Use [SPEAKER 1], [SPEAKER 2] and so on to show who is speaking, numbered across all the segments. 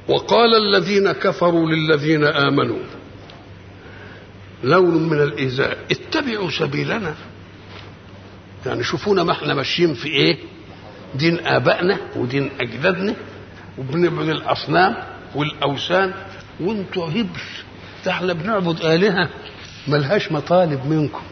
[SPEAKER 1] وقال الذين كفروا للذين آمنوا لون من الإيذاء اتبعوا سبيلنا يعني شوفونا ما احنا ماشيين في ايه دين آبائنا ودين أجدادنا وبنعبد الأصنام والأوثان وانتوا هبل ده احنا بنعبد آلهة ملهاش مطالب منكم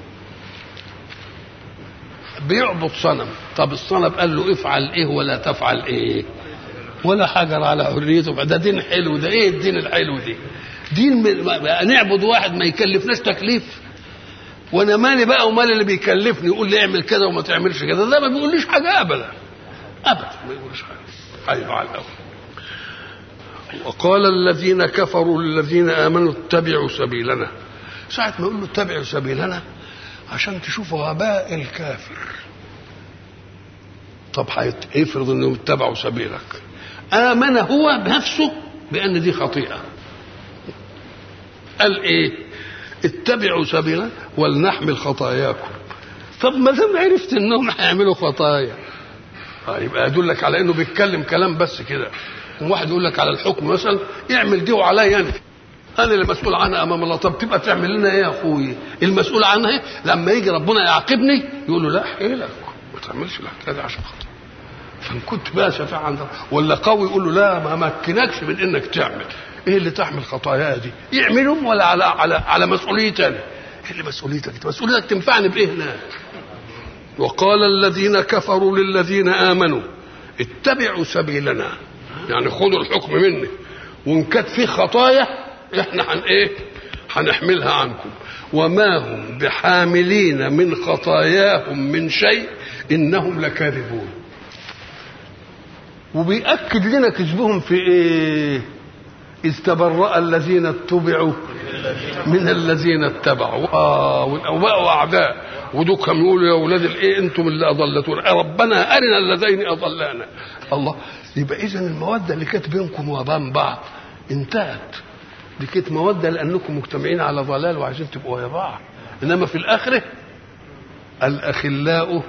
[SPEAKER 1] بيعبد صنم طب الصنم قال له افعل ايه ولا تفعل ايه ولا حجر على حريته ده دين حلو ده ايه الدين الحلو دي دين م- ما- نعبد واحد ما يكلفناش تكليف وانا مالي بقى ومال اللي بيكلفني يقول لي اعمل كذا وما تعملش كذا ده ما بيقوليش حاجه ابدا ابدا ما يقولش حاجه ايوه على الاول وقال الذين كفروا للذين امنوا اتبعوا سبيلنا ساعة ما يقول له اتبعوا سبيلنا عشان تشوفوا غباء الكافر طب هيت- افرض انهم اتبعوا سبيلك امن هو بنفسه بان دي خطيئه قال ايه اتبعوا سبيلنا ولنحمل خطاياكم طب ما دام عرفت انهم هيعملوا خطايا آه، يبقى يدلك على انه بيتكلم كلام بس كده واحد يقول لك على الحكم مثلا اعمل دي وعليا انا انا اللي مسؤول عنها امام الله طب تبقى تعمل لنا ايه يا اخوي المسؤول عنها إيه؟ لما يجي ربنا يعاقبني يقول له لا حيلك ما تعملش الحكايه دي عشان خاطر فان كنت بقى شفيع عند ولا قوي يقول له لا ما مكنكش من انك تعمل ايه اللي تحمل خطاياها دي يعملهم ولا على على على مسؤوليتي انا ايه اللي مسؤوليتك انت مسؤوليتك تنفعني بايه هناك وقال الذين كفروا للذين امنوا اتبعوا سبيلنا يعني خذوا الحكم مني وان كانت في خطايا احنا هن ايه هنحملها عنكم وما هم بحاملين من خطاياهم من شيء انهم لكاذبون وبيأكد لنا كذبهم في ايه إذ تبرأ الذين اتبعوا من الذين اتبعوا اه وبقوا اعداء ودوكم يقولوا يا اولاد الايه انتم اللي اضلتونا ربنا ارنا اللذين اضلانا الله يبقى اذا الموده اللي كانت بينكم وبين بعض انتهت دي كانت موده لانكم مجتمعين على ضلال وعايزين تبقوا ويا بعض انما في الاخره الاخلاء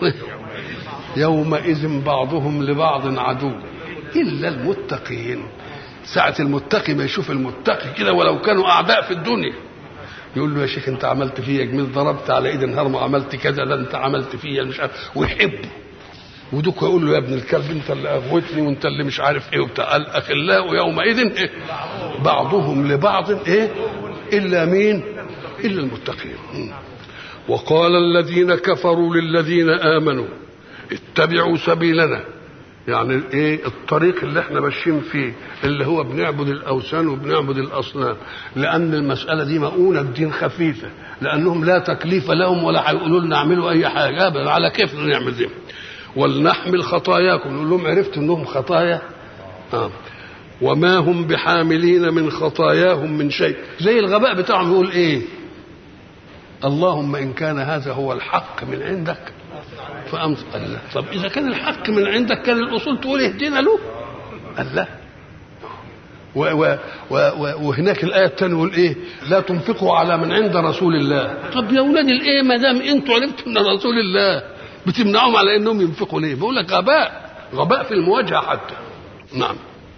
[SPEAKER 1] يومئذ بعضهم لبعض عدو الا المتقين ساعة المتقي ما يشوف المتقي كده ولو كانوا أعداء في الدنيا يقول له يا شيخ أنت عملت فيا جميل ضربت على إيد النهار ما عملت كذا لا أنت عملت فيا مش عارف ويحبه ودوك يقول له يا ابن الكلب أنت اللي أغوتني وأنت اللي مش عارف إيه وبتاع الأخلاء يومئذ إيه بعضهم لبعض إيه إلا مين إلا المتقين وقال الذين كفروا للذين آمنوا اتبعوا سبيلنا يعني ايه الطريق اللي احنا ماشيين فيه اللي هو بنعبد الاوثان وبنعبد الاصنام لان المساله دي مؤونه بدين خفيفه لانهم لا تكليف لهم ولا هيقولوا لنا اعملوا اي حاجه ابدا على كيف نعمل دي ولنحمل خطاياكم نقول لهم عرفت انهم خطايا آه. وما هم بحاملين من خطاياهم من شيء زي الغباء بتاعهم يقول ايه اللهم ان كان هذا هو الحق من عندك فأمس قال لا طب إذا كان الحق من عندك كان الأصول تقول اهدنا له قال لا و و و و وهناك الآية الثانية يقول إيه لا تنفقوا على من عند رسول الله طب يا أولاد الإيه ما دام أنتوا عرفتوا من رسول الله بتمنعهم على إنهم ينفقوا ليه بقول لك غباء غباء في المواجهة حتى نعم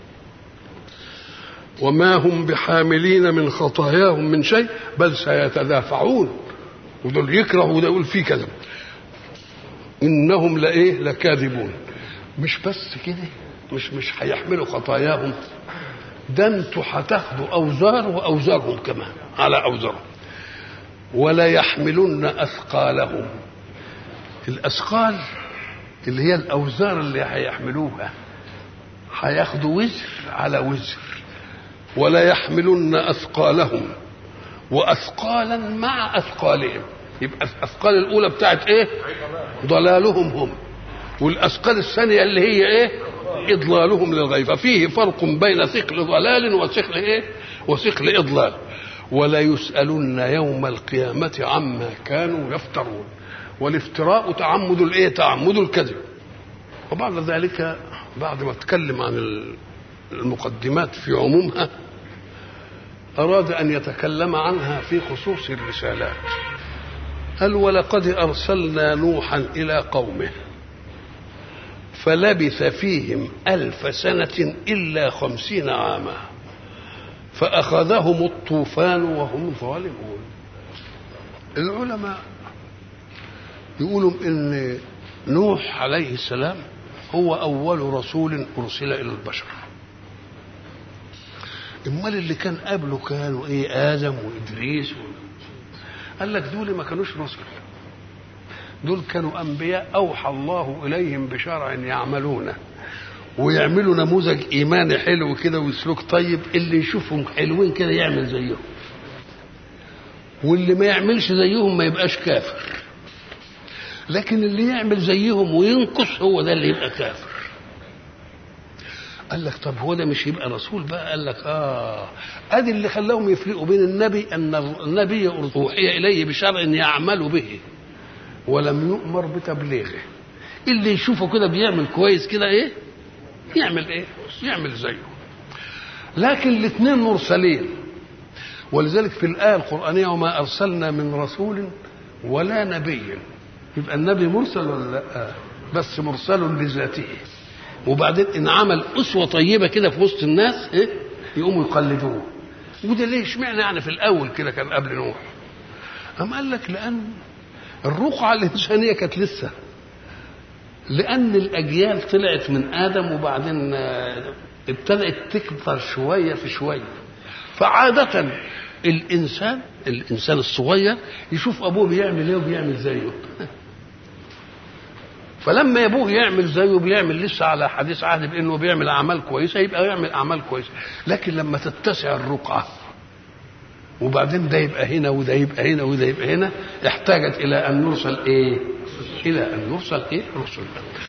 [SPEAKER 1] وما هم بحاملين من خطاياهم من شيء بل سيتدافعون ودول يكرهوا وده يقول فيه كذا انهم لايه لكاذبون مش بس كده مش مش هيحملوا خطاياهم ده انتوا هتاخدوا اوزار واوزارهم كمان على اوزارهم ولا يحملن اثقالهم الاثقال اللي هي الاوزار اللي هيحملوها هياخدوا وزر على وزر ولا يحملن اثقالهم واثقالا مع اثقالهم يبقى الاثقال الاولى بتاعت ايه ضلالهم هم والاثقال الثانيه اللي هي ايه اضلالهم للغيب ففيه فرق بين ثقل ضلال وثقل ايه وثقل اضلال ولا يسالون يوم القيامه عما كانوا يفترون والافتراء تعمد الايه تعمد الكذب وبعد ذلك بعد ما اتكلم عن المقدمات في عمومها اراد ان يتكلم عنها في خصوص الرسالات قال ولقد أرسلنا نوحا إلى قومه فلبث فيهم ألف سنة إلا خمسين عاما فأخذهم الطوفان وهم ظالمون العلماء يقولوا ان نوح عليه السلام هو اول رسول ارسل الى البشر امال اللي كان قبله كانوا ايه ادم وادريس و... قال لك دول ما كانوش رسل دول كانوا انبياء اوحى الله اليهم بشرع يعملونه ويعملوا نموذج ايماني حلو كده وسلوك طيب اللي يشوفهم حلوين كده يعمل زيهم واللي ما يعملش زيهم ما يبقاش كافر لكن اللي يعمل زيهم وينقص هو ده اللي يبقى كافر قال لك طب هو ده مش يبقى رسول بقى قال لك اه ادي اللي خلاهم يفرقوا بين النبي ان النبي اوحي اليه بشرع يعمل به ولم يؤمر بتبليغه اللي يشوفه كده بيعمل كويس كده ايه يعمل ايه يعمل زيه لكن الاثنين مرسلين ولذلك في الآية القرآنية وما أرسلنا من رسول ولا نبي يبقى النبي مرسل ولا لا بس مرسل لذاته وبعدين إن عمل أسوة طيبة كده في وسط الناس إيه؟ يقوموا يقلدوه وده ليه اشمعنى يعني في الأول كده كان قبل نوح أم قال لك لأن الرقعة الإنسانية كانت لسه لأن الأجيال طلعت من آدم وبعدين ابتدأت تكبر شوية في شوية فعادة الإنسان الإنسان الصغير يشوف أبوه بيعمل إيه وبيعمل زيه فلما أبوه يعمل زيه بيعمل لسه على حديث عهد بأنه بيعمل أعمال كويسة يبقى يعمل أعمال كويسة لكن لما تتسع الرقعة وبعدين ده يبقى هنا وده يبقى هنا وده يبقى هنا احتاجت إلى أن نرسل إيه؟ إلى أن نرسل إيه؟ رسل